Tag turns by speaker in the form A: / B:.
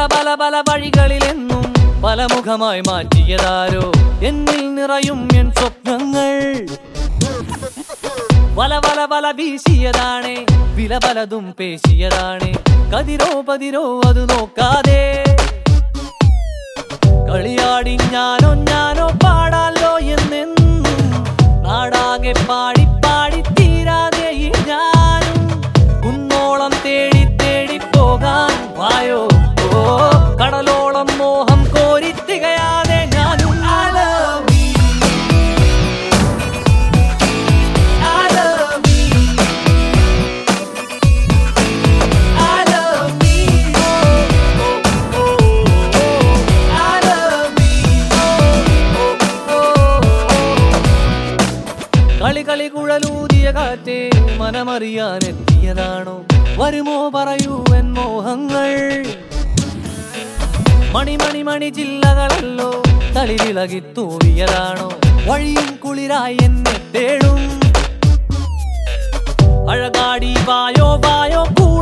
A: പല പല വഴികളിലെന്നും പല മുഖമായി മാറ്റിയതാരോ എന്നിൽ നിറയും എൻ സ്വപ്നങ്ങൾ വല വല വല വീശിയതാണ് വില പലതും പേശിയതാണ് കതിരോ പതിരോ അത് നോക്കാതെ കളിയാടി ഞാനോ ഞാനോ പാടാലോ എന്നെന്നും നാടാകെ പാടി പാടി തീരാതെ ഈ ഞാനും കുന്നോളം തേടി തേടി പോകാൻ വായോ ഓ കടലോളം മോഹം കോരി തികയാതെ ഞാനും I love you. I love you. I love you. Oh, oh, oh, oh. I love you. Oh, oh, oh. കളി കളി കുഴലൂതിയ കാറ്റേ മനമറിയാൻ എത്തിയതാണോ വരുമോ പറയൂ എൻ മോഹങ്ങൾ മണി മണി മണി ചില്ലകളല്ലോ തളിരിളകി തൂവിയതാണോ വഴിയും കുളിരായി എന്നെ തേടും അഴകാടി വായോ വായോ കൂടെ